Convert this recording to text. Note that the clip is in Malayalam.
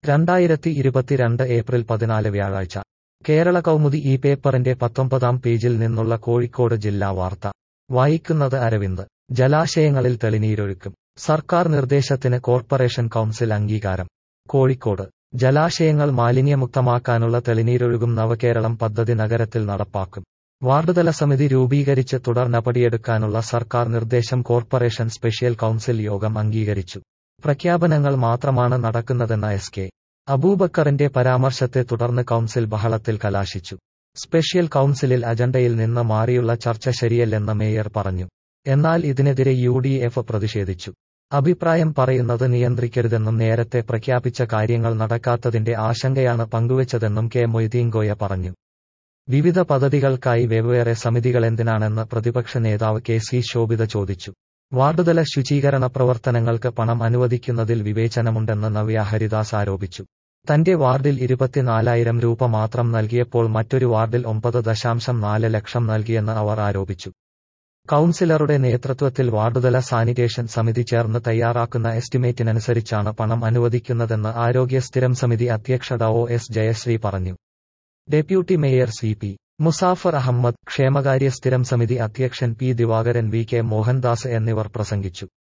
രണ്ടായിരത്തി ഇരുപത്തിരണ്ട് ഏപ്രിൽ പതിനാല് വ്യാഴാഴ്ച കേരള കൗമുദി ഈ പേപ്പറിന്റെ പത്തൊമ്പതാം പേജിൽ നിന്നുള്ള കോഴിക്കോട് ജില്ലാ വാർത്ത വായിക്കുന്നത് അരവിന്ദ് ജലാശയങ്ങളിൽ തെളിനീരൊഴുക്കും സർക്കാർ നിർദ്ദേശത്തിന് കോർപ്പറേഷൻ കൗൺസിൽ അംഗീകാരം കോഴിക്കോട് ജലാശയങ്ങൾ മാലിന്യമുക്തമാക്കാനുള്ള തെളിനീരൊഴുകും നവകേരളം പദ്ധതി നഗരത്തിൽ നടപ്പാക്കും വാർഡുതല സമിതി രൂപീകരിച്ച് തുടർ നടപടിയെടുക്കാനുള്ള സർക്കാർ നിർദ്ദേശം കോർപ്പറേഷൻ സ്പെഷ്യൽ കൗൺസിൽ യോഗം അംഗീകരിച്ചു പ്രഖ്യാപനങ്ങൾ മാത്രമാണ് നടക്കുന്നതെന്ന എസ് കെ അബൂബക്കറിന്റെ പരാമർശത്തെ തുടർന്ന് കൗൺസിൽ ബഹളത്തിൽ കലാശിച്ചു സ്പെഷ്യൽ കൗൺസിലിൽ അജണ്ടയിൽ നിന്ന് മാറിയുള്ള ചർച്ച ശരിയല്ലെന്ന് മേയർ പറഞ്ഞു എന്നാൽ ഇതിനെതിരെ യു ഡി എഫ് പ്രതിഷേധിച്ചു അഭിപ്രായം പറയുന്നത് നിയന്ത്രിക്കരുതെന്നും നേരത്തെ പ്രഖ്യാപിച്ച കാര്യങ്ങൾ നടക്കാത്തതിന്റെ ആശങ്കയാണ് പങ്കുവച്ചതെന്നും കെ മൊയ്തീൻകോയ പറഞ്ഞു വിവിധ പദ്ധതികൾക്കായി വെവ്വേറെ സമിതികളെന്തിനാണെന്ന് പ്രതിപക്ഷ നേതാവ് കെ സി ശോഭിത ചോദിച്ചു വാർഡുതല ശുചീകരണ പ്രവർത്തനങ്ങൾക്ക് പണം അനുവദിക്കുന്നതിൽ വിവേചനമുണ്ടെന്ന് നവ്യ ഹരിദാസ് ആരോപിച്ചു തന്റെ വാർഡിൽ ഇരുപത്തിനാലായിരം രൂപ മാത്രം നൽകിയപ്പോൾ മറ്റൊരു വാർഡിൽ ഒമ്പത് ദശാംശം നാല് ലക്ഷം നൽകിയെന്ന് അവർ ആരോപിച്ചു കൌൺസിലറുടെ നേതൃത്വത്തിൽ വാർഡുതല സാനിറ്റേഷൻ സമിതി ചേർന്ന് തയ്യാറാക്കുന്ന എസ്റ്റിമേറ്റിനനുസരിച്ചാണ് പണം അനുവദിക്കുന്നതെന്ന് ആരോഗ്യ സ്ഥിരം സമിതി അധ്യക്ഷ ഡോ എസ് ജയശ്രീ പറഞ്ഞു deputy mayor C P Muzaffar Ahammed ക്ഷേമകാര്യ സ്ഥിരം സമിതി അധ്യക്ഷൻ P Divakaran V K Mohandas എന്നിവർ പ്രസംഗിച്ചു